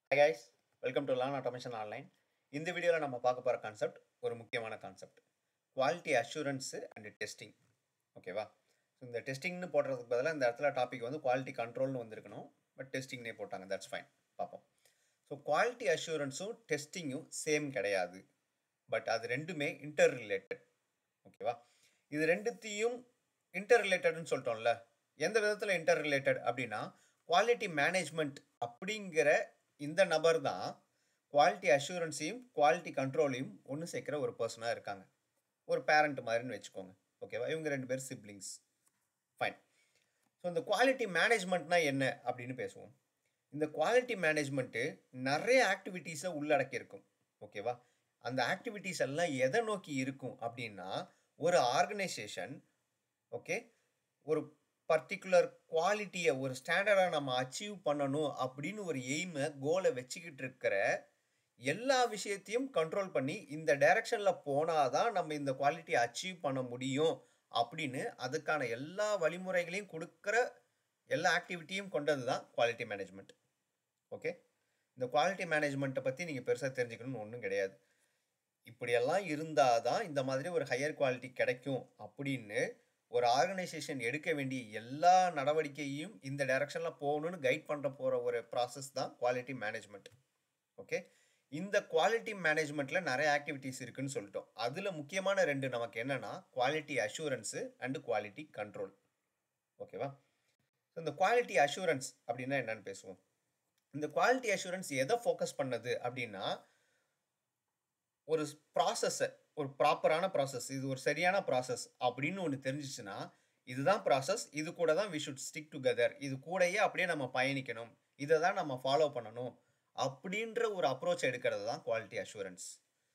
high guys welcome to learn automation online இந்த வீடியோவில் நம்ம பார்க்க போகிற கான்செப்ட் ஒரு முக்கியமான concept quality assurance and testing ஓகேவா ஸோ இந்த டெஸ்டிங்னு போடுறதுக்கு பதிலாக இந்த இடத்துல டாபிக் வந்து குவாலிட்டி கண்ட்ரோல்னு வந்திருக்கணும் பட் டெஸ்டிங்னே போட்டாங்க தட்ஸ் ஃபைன் பார்ப்போம் ஸோ குவாலிட்டி அஷூரன்ஸும் டெஸ்டிங்கும் சேம் கிடையாது பட் அது ரெண்டுமே இன்டர் ரிலேட்டட் ஓகேவா இது ரெண்டுத்தையும் இன்டர் ரிலேட்டட்னு சொல்லிட்டோம்ல எந்த விதத்தில் இன்டர் ரிலேட்டட் அப்படின்னா குவாலிட்டி மேனேஜ்மெண்ட் அப்படிங்கிற இந்த நபர் தான் குவாலிட்டி அஷூரன்ஸையும் குவாலிட்டி கண்ட்ரோலையும் ஒன்று சேர்க்குற ஒரு பர்சனாக இருக்காங்க ஒரு பேரண்ட் மாதிரின்னு வச்சுக்கோங்க ஓகேவா இவங்க ரெண்டு பேர் சிப்ளிங்ஸ் ஃபைன் ஸோ இந்த குவாலிட்டி மேனேஜ்மெண்ட்னா என்ன அப்படின்னு பேசுவோம் இந்த குவாலிட்டி மேனேஜ்மெண்ட்டு நிறைய ஆக்டிவிட்டீஸை உள்ளடக்கியிருக்கும் ஓகேவா அந்த ஆக்டிவிட்டீஸ் எல்லாம் எதை நோக்கி இருக்கும் அப்படின்னா ஒரு ஆர்கனைசேஷன் ஓகே ஒரு பர்டிகுலர் குவாலிட்டியை ஒரு ஸ்டாண்டர்டாக நம்ம அச்சீவ் பண்ணணும் அப்படின்னு ஒரு எய்மை கோலை வச்சுக்கிட்டு இருக்கிற எல்லா விஷயத்தையும் கண்ட்ரோல் பண்ணி இந்த டைரக்ஷனில் போனால் தான் நம்ம இந்த குவாலிட்டியை அச்சீவ் பண்ண முடியும் அப்படின்னு அதுக்கான எல்லா வழிமுறைகளையும் கொடுக்குற எல்லா ஆக்டிவிட்டியும் கொண்டது தான் குவாலிட்டி மேனேஜ்மெண்ட் ஓகே இந்த குவாலிட்டி மேனேஜ்மெண்ட்டை பற்றி நீங்கள் பெருசாக தெரிஞ்சுக்கணும்னு ஒன்றும் கிடையாது இப்படியெல்லாம் இருந்தால் தான் இந்த மாதிரி ஒரு ஹையர் குவாலிட்டி கிடைக்கும் அப்படின்னு ஒரு ஆர்கனைசேஷன் எடுக்க வேண்டிய எல்லா நடவடிக்கையும் இந்த டைரக்ஷனில் போகணும்னு கைட் பண்ணுற போகிற ஒரு ப்ராசஸ் தான் குவாலிட்டி மேனேஜ்மெண்ட் ஓகே இந்த குவாலிட்டி மேனேஜ்மெண்ட்டில் நிறைய ஆக்டிவிட்டீஸ் இருக்குன்னு சொல்லிட்டோம் அதில் முக்கியமான ரெண்டு நமக்கு என்னென்னா quality assurance and quality control ஓகேவா ஸோ இந்த குவாலிட்டி அஷூரன்ஸ் அப்படின்னா என்னன்னு பேசுவோம் இந்த குவாலிட்டி அஷூரன்ஸ் எதை ஃபோக்கஸ் பண்ணது அப்படின்னா ஒரு ப்ராசஸை ஒரு ப்ராப்பரான ப்ராசஸ் இது ஒரு சரியான ப்ராசஸ் அப்படின்னு ஒன்று தெரிஞ்சிச்சுன்னா இதுதான் ப்ராசஸ் இது கூட தான் வி ஷுட் ஸ்டிக் டுகெதர் இது கூடயே அப்படியே நம்ம பயணிக்கணும் இதை தான் நம்ம ஃபாலோ பண்ணணும் அப்படின்ற ஒரு அப்ரோச் எடுக்கிறது தான் குவாலிட்டி அஷூரன்ஸ்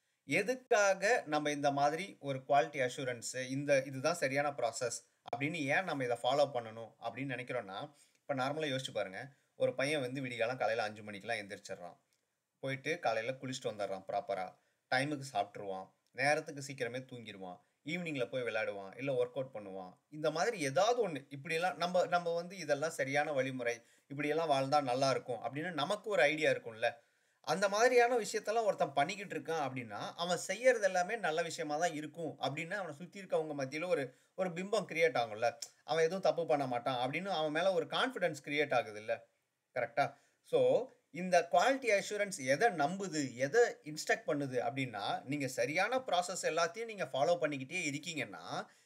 எதுக்காக நம்ம இந்த மாதிரி ஒரு குவாலிட்டி அஷூரன்ஸு இந்த இதுதான் சரியான ப்ராசஸ் அப்படின்னு ஏன் நம்ம இதை ஃபாலோ பண்ணணும் அப்படின்னு நினைக்கிறோன்னா இப்போ நார்மலாக யோசிச்சு பாருங்கள் ஒரு பையன் வந்து விடிகாலம் காலையில் அஞ்சு மணிக்கெலாம் எந்திரிச்சிடுறான் போயிட்டு காலையில் குளிச்சுட்டு வந்துடுறான் ப்ராப்பராக டைமுக்கு சாப்பிட்ருவான் நேரத்துக்கு சீக்கிரமே தூங்கிடுவான் ஈவினிங்கில் போய் விளையாடுவான் இல்லை ஒர்க் அவுட் பண்ணுவான் இந்த மாதிரி ஏதாவது ஒன்று இப்படியெல்லாம் நம்ம நம்ம வந்து இதெல்லாம் சரியான வழிமுறை இப்படியெல்லாம் வாழ்ந்தால் நல்லா இருக்கும் அப்படின்னு நமக்கு ஒரு ஐடியா இருக்கும்ல அந்த மாதிரியான விஷயத்தெல்லாம் ஒருத்தன் பண்ணிக்கிட்டு இருக்கான் அப்படின்னா அவன் செய்யறது எல்லாமே நல்ல விஷயமா தான் இருக்கும் அப்படின்னு அவனை சுற்றி இருக்கவங்க மத்தியில் ஒரு ஒரு பிம்பம் கிரியேட் ஆகும்ல அவன் எதுவும் தப்பு பண்ண மாட்டான் அப்படின்னு அவன் மேலே ஒரு கான்ஃபிடென்ஸ் கிரியேட் ஆகுது இல்லை கரெக்டாக ஸோ இந்த குவாலிட்டி அஷூரன்ஸ் எதை நம்புது எதை இன்ஸ்ட்ரக்ட் பண்ணுது அப்படின்னா நீங்கள் சரியான ப்ராசஸ் எல்லாத்தையும் நீங்கள் ஃபாலோ பண்ணிக்கிட்டே இருக்கீங்கன்னா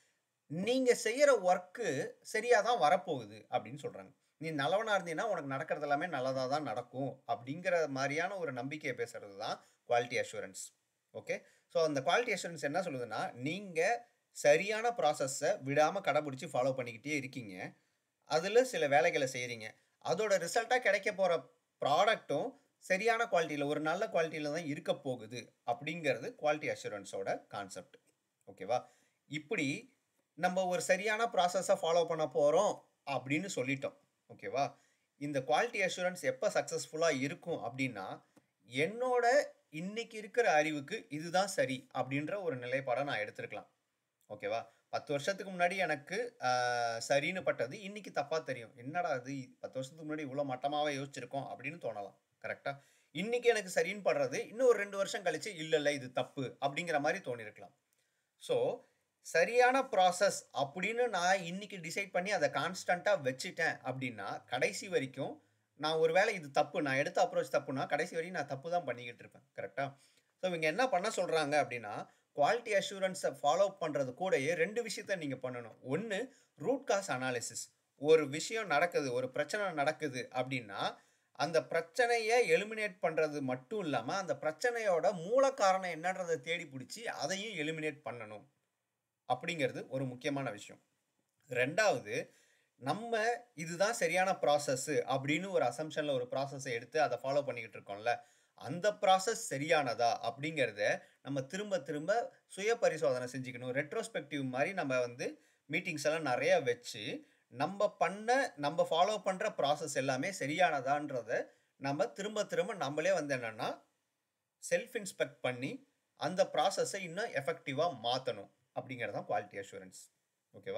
நீங்கள் செய்கிற ஒர்க்கு சரியாக தான் வரப்போகுது அப்படின்னு சொல்கிறாங்க நீ நல்லவனாக இருந்தீங்கன்னா உனக்கு நடக்கிறது எல்லாமே நல்லதாக தான் நடக்கும் அப்படிங்கிற மாதிரியான ஒரு நம்பிக்கையை பேசுகிறது தான் குவாலிட்டி அஷூரன்ஸ் ஓகே ஸோ அந்த குவாலிட்டி அஷூரன்ஸ் என்ன சொல்லுதுன்னா நீங்கள் சரியான ப்ராசஸை விடாமல் கடைபிடிச்சி ஃபாலோ பண்ணிக்கிட்டே இருக்கீங்க அதில் சில வேலைகளை செய்கிறீங்க அதோட ரிசல்ட்டாக கிடைக்க போகிற ப்ராடக்ட்டும் சரியான குவாலிட்டியில் ஒரு நல்ல குவாலிட்டியில் தான் இருக்க போகுது அப்படிங்கிறது குவாலிட்டி அஷூரன்ஸோட கான்செப்ட் ஓகேவா இப்படி நம்ம ஒரு சரியான ப்ராசஸை ஃபாலோ பண்ண போகிறோம் அப்படின்னு சொல்லிட்டோம் ஓகேவா இந்த குவாலிட்டி அஷூரன்ஸ் எப்போ சக்ஸஸ்ஃபுல்லாக இருக்கும் அப்படின்னா என்னோட இன்னைக்கு இருக்கிற அறிவுக்கு இதுதான் சரி அப்படின்ற ஒரு நிலைப்பாடை நான் எடுத்துருக்கலாம் ஓகேவா பத்து வருஷத்துக்கு முன்னாடி எனக்கு சரின்னு பட்டது இன்னைக்கு தப்பாக தெரியும் என்னடா அது பத்து வருஷத்துக்கு முன்னாடி இவ்வளோ மட்டமாகவே யோசிச்சிருக்கோம் அப்படின்னு தோணலாம் கரெக்டாக இன்னைக்கு எனக்கு சரின்னு படுறது இன்னும் ஒரு ரெண்டு வருஷம் கழிச்சு இல்லை இல்லை இது தப்பு அப்படிங்கிற மாதிரி தோணிருக்கலாம் ஸோ சரியான ப்ராசஸ் அப்படின்னு நான் இன்னைக்கு டிசைட் பண்ணி அதை கான்ஸ்டண்ட்டாக வச்சுட்டேன் அப்படின்னா கடைசி வரைக்கும் நான் ஒரு வேளை இது தப்பு நான் எடுத்த அப்ரோச் தப்புனா கடைசி வரைக்கும் நான் தப்பு தான் பண்ணிக்கிட்டு இருப்பேன் கரெக்டாக ஸோ இவங்க என்ன பண்ண சொல்கிறாங்க அப்படின்னா குவாலிட்டி அஷூரன்ஸை ஃபாலோ பண்ணுறது கூடயே ரெண்டு விஷயத்த நீங்கள் பண்ணணும் ஒன்று ரூட் காஸ் அனாலிசிஸ் ஒரு விஷயம் நடக்குது ஒரு பிரச்சனை நடக்குது அப்படின்னா அந்த பிரச்சனையை எலிமினேட் பண்ணுறது மட்டும் இல்லாமல் அந்த பிரச்சனையோட மூல காரணம் என்னன்றதை தேடி பிடிச்சி அதையும் எலிமினேட் பண்ணணும் அப்படிங்கிறது ஒரு முக்கியமான விஷயம் ரெண்டாவது நம்ம இதுதான் சரியான ப்ராசஸ்ஸு அப்படின்னு ஒரு அசம்ஷனில் ஒரு ப்ராசஸை எடுத்து அதை ஃபாலோ பண்ணிக்கிட்டு இருக்கோம்ல அந்த ப்ராசஸ் சரியானதா அப்படிங்கிறத நம்ம திரும்ப திரும்ப சுய பரிசோதனை செஞ்சுக்கணும் ரெட்ரோஸ்பெக்டிவ் மாதிரி நம்ம வந்து மீட்டிங்ஸ் எல்லாம் நிறைய வச்சு நம்ம பண்ண நம்ம ஃபாலோ பண்ணுற ப்ராசஸ் எல்லாமே சரியானதான்றத நம்ம திரும்ப திரும்ப நம்மளே வந்து என்னென்னா செல்ஃப் இன்ஸ்பெக்ட் பண்ணி அந்த ப்ராசஸை இன்னும் எஃபெக்டிவாக மாற்றணும் அப்படிங்கிறது தான் குவாலிட்டி அஷூரன்ஸ் ஓகேவா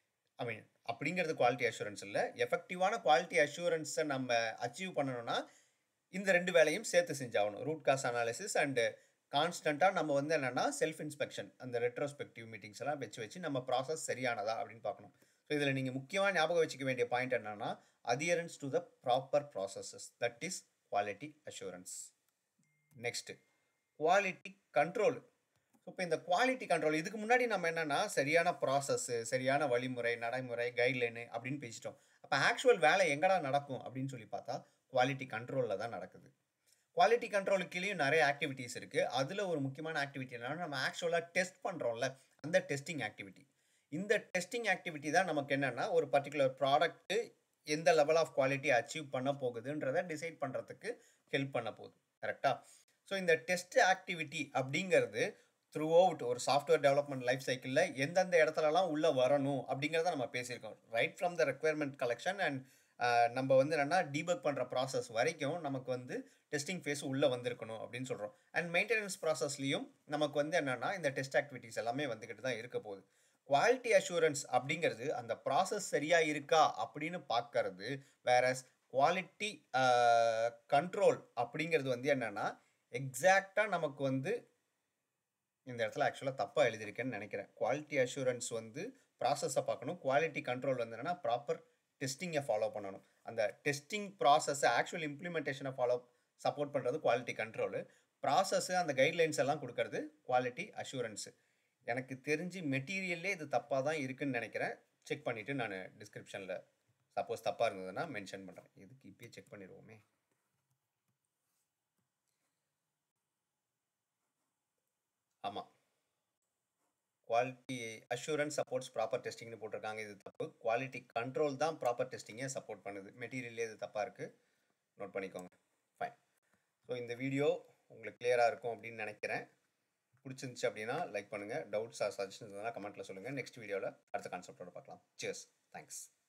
ஐ மீன் அப்படிங்கிறது குவாலிட்டி அஷூரன்ஸ் இல்லை எஃபெக்டிவான குவாலிட்டி அஷூரன்ஸை நம்ம அச்சீவ் பண்ணணும்னா இந்த ரெண்டு வேலையும் சேர்த்து செஞ்சாகணும் ரூட் காஸ் அனாலிசிஸ் அண்டு கான்ஸ்டண்ட்டாக நம்ம வந்து என்னென்னா செல்ஃப் இன்ஸ்பெக்ஷன் அந்த ரெட்ரோஸ்பெக்டிவ் மீட்டிங்ஸ் எல்லாம் வச்சு வச்சு நம்ம ப்ராசஸ் சரியானதா அப்படின்னு பார்க்கணும் ஸோ இதில் நீங்கள் முக்கியமாக ஞாபகம் வச்சுக்க வேண்டிய பாயிண்ட் என்னென்னா adherence to the proper processes that is quality assurance next quality control இப்போ இந்த குவாலிட்டி கண்ட்ரோல் இதுக்கு முன்னாடி நம்ம என்னென்னா சரியான ப்ராசஸ்ஸு சரியான வழிமுறை நடைமுறை கைட்லைனு அப்படின்னு பேசிட்டோம் அப்போ ஆக்சுவல் வேலை எங்கடா நடக்கும் அப்படின்னு சொல்லி பார்த்தா குவாலிட்டி கண்ட்ரோலில் தான் நடக்குது குவாலிட்டி கண்ட்ரோலுக்கு கீழேயும் நிறைய ஆக்டிவிட்டீஸ் இருக்குது அதில் ஒரு முக்கியமான ஆக்டிவிட்டி என்னன்னா நம்ம ஆக்சுவலாக டெஸ்ட் பண்ணுறோம்ல அந்த டெஸ்டிங் ஆக்டிவிட்டி இந்த டெஸ்டிங் ஆக்டிவிட்டி தான் நமக்கு என்னென்னா ஒரு பர்டிகுலர் ப்ராடக்ட்டு எந்த லெவல் ஆஃப் குவாலிட்டி அச்சீவ் பண்ண போகுதுன்றதை டிசைட் பண்ணுறதுக்கு ஹெல்ப் பண்ண போகுது கரெக்டாக ஸோ இந்த டெஸ்ட் ஆக்டிவிட்டி அப்படிங்கிறது த்ரூ அவுட் ஒரு சாஃப்ட்வேர் டெவலப்மெண்ட் லைஃப் சைக்கிளில் எந்தெந்த இடத்துலலாம் உள்ளே வரணும் அப்படிங்கிறத நம்ம பேசியிருக்கோம் right from the requirement collection and நம்ம வந்து என்னென்னா டீபக் பண்ணுற ப்ராசஸ் வரைக்கும் நமக்கு வந்து டெஸ்டிங் ஃபேஸ் உள்ளே வந்திருக்கணும் அப்படின்னு சொல்கிறோம் அண்ட் மெயின்டெனன்ஸ் ப்ராசஸ்லையும் நமக்கு வந்து என்னென்னா இந்த டெஸ்ட் ஆக்டிவிட்டீஸ் எல்லாமே வந்துக்கிட்டு தான் இருக்க போகுது குவாலிட்டி அஷூரன்ஸ் அப்படிங்கிறது அந்த ப்ராசஸ் சரியாக இருக்கா அப்படின்னு பார்க்கறது வேற குவாலிட்டி கண்ட்ரோல் அப்படிங்கிறது வந்து என்னென்னா எக்ஸாக்டாக நமக்கு வந்து இந்த இடத்துல ஆக்சுவலாக தப்பாக எழுதியிருக்கேன்னு நினைக்கிறேன் குவாலிட்டி அஷூரன்ஸ் வந்து ப்ராசஸை பார்க்கணும் குவாலிட்டி கண்ட்ரோல் வந்து என்னென்னா ப்ராப்பர் டெஸ்டிங்கை ஃபாலோ பண்ணணும் அந்த டெஸ்டிங் ப்ராசஸை ஆக்சுவல் இம்ப்ளிமெண்டேஷனை ஃபாலோ சப்போர்ட் பண்ணுறது குவாலிட்டி கண்ட்ரோலு ப்ராசஸ்ஸு அந்த கைட்லைன்ஸ் எல்லாம் கொடுக்கறது குவாலிட்டி அஷூரன்ஸு எனக்கு தெரிஞ்சு மெட்டீரியல்லே இது தப்பாக தான் இருக்குன்னு நினைக்கிறேன் செக் பண்ணிவிட்டு நான் டிஸ்கிரிப்ஷனில் சப்போஸ் தப்பாக இருந்ததுன்னா மென்ஷன் பண்ணுறேன் இதுக்கு இப்பயே செக் பண்ணிடுவோமே ஆமாம் குவாலிட்டி அஷூரன்ஸ் சப்போர்ட்ஸ் ப்ராப்பர் டெஸ்டிங்னு போட்டிருக்காங்க இது தப்பு குவாலிட்டி கண்ட்ரோல் தான் ப்ராப்பர் டெஸ்டிங்கை சப்போர்ட் பண்ணுது மெட்டீரியல்லே இது தப்பாக இருக்குது நோட் பண்ணிக்கோங்க ஃபைன் ஸோ இந்த வீடியோ உங்களுக்கு கிளியராக இருக்கும் அப்படின்னு நினைக்கிறேன் பிடிச்சிருந்துச்சு அப்படின்னா லைக் பண்ணுங்கள் டவுட்ஸ் ஆர் சஜஷன்ஸ் இருந்தால் கமெண்ட்டில் சொல்லுங்கள் நெக்ஸ்ட் வீடியோவில் அடுத்த கான்செப்டோட பார்க்கலாம் சியர்ஸ் தேங்க்ஸ்